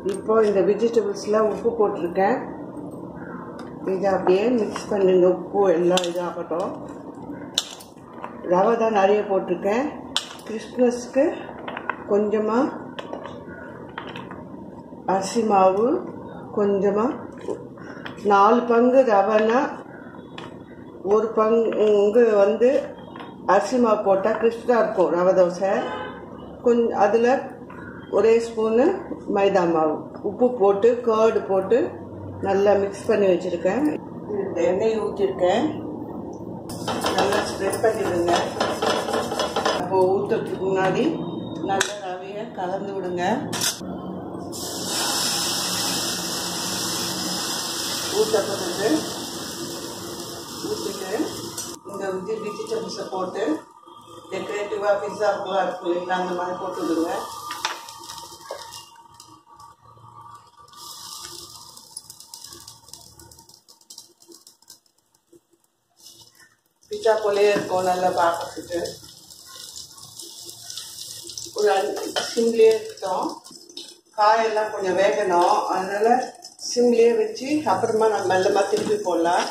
இப்போ இந்த வெஜிடபிள்ஸ்லாம் உப்பு போட்டிருக்கேன் இதை அப்படியே மிக்ஸ் பண்ணுங்க உப்பு எல்லாம் இதாகட்டும் ரவை தான் நிறைய போட்டிருக்கேன் கிறிஸ்மஸ்க்கு கொஞ்சமாக அரிசி மாவு கொஞ்சமாக நாலு பங்கு ரவைனா ஒரு பங்கு வந்து அரிசி மாவு போட்டால் கிறிஸ்பாக இருக்கும் ரவை தோசை கொஞ்சம் அதில் ஒரே ஸ்பூனு மைதா மாவு உப்பு போட்டு கேர்டு போட்டு நல்லா மிக்ஸ் பண்ணி வச்சுருக்கேன் இந்த எண்ணெய் ஊற்றிருக்கேன் நல்லா ஸ்ப்ரெட் பண்ணிவிடுங்க அப்போ ஊற்றுறதுக்கு முன்னாடி நல்லா ரவையை கலந்து விடுங்க ஊற்ற பிறகு ஊற்றிட்டு இந்த வந்து வெஜிடபிள்ஸை போட்டு டெக்கரேட்டிவாக பிஸாவுக்குலாம் இருக்கும் இல்லைங்களா அந்த மாதிரி போட்டு விடுங்க பிஸா போலேயே இருக்கும் நல்லா பார்க்கறதுக்கு ஒரு அஞ்சு சிம்லேயே இருக்கட்டும் காயெல்லாம் கொஞ்சம் வேகணும் அதனால சிம்லேயே வச்சு அப்புறமா நம்ம மெல்லமாக திருப்பி போடலாம்